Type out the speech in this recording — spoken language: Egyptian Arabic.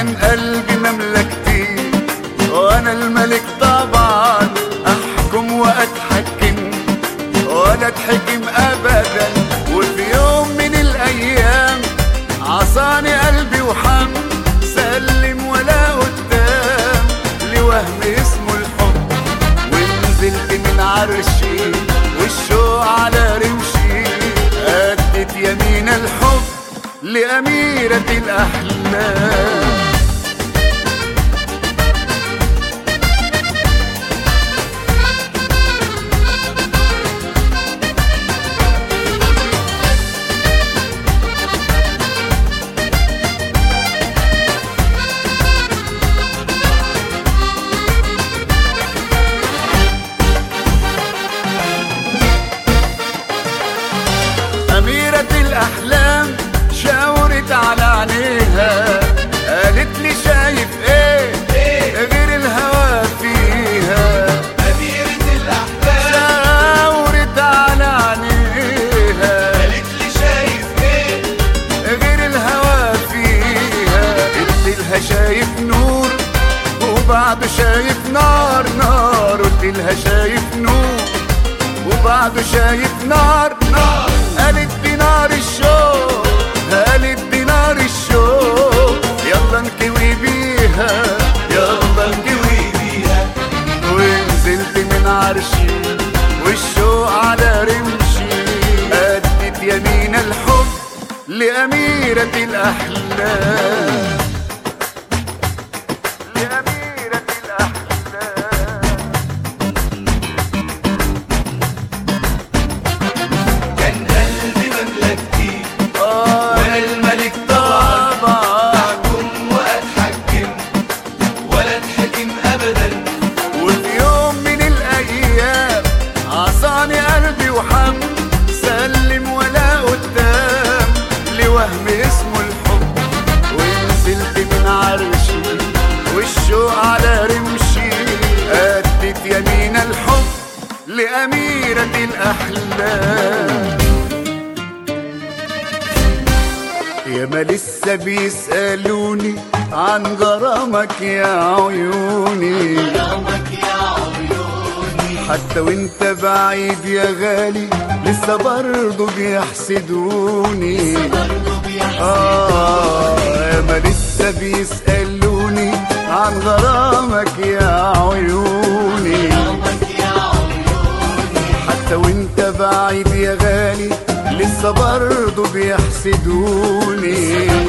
كان قلبي مملكتي وانا الملك طبعا احكم واتحكم ولا اتحكم ابدا وفي يوم من الايام عصاني قلبي وحم سلم ولا قدام لوهم اسمه الحب ونزلت من عرشي والشوق على رمشي أدت يمين الحب لأميرة الأحلام أميرة الأحلام شاورت على عينيها قالت لي شايف إيه غير الهوى فيها أميرة الأحلام شاورت على عينيها قالت لي شايف إيه غير الهوى فيها قلت لها شايف نور وبعده شايف نار نار قلت لها شايف نور وبعده شايف نار نار قالت دي نار الشوق قالت دي نار الشوق يلا نكوي بيها يلا نكوي بيها ونزلت من عرشي والشوق على رمشي أدت يمين الحب لأميرة الأحلام لأميرة الأحلام كان قلبي مملكتي آه وأنا الملك طبعا طبعا أحكم وأتحكم ولا أتحكم أبدا وفي يوم من الأيام عصاني قلبي وحم سلم ولا قدام لوهم اسمه الحب ونزلت من عرشي والشوق على رمشي أدت يمين الحب لأميرة الأحلام ياما لسه بيسألوني عن غرامك يا عيوني يومك يا عيوني حتى وانت بعيد يا غالي لسه برضه بيحسدوني برضه بيحسن آه ياما لسه بيسألوني عن غرامك يا عيوني يومك يا عيوني حتى وانت بعيد يا غالي لسه برضه بيحسدوني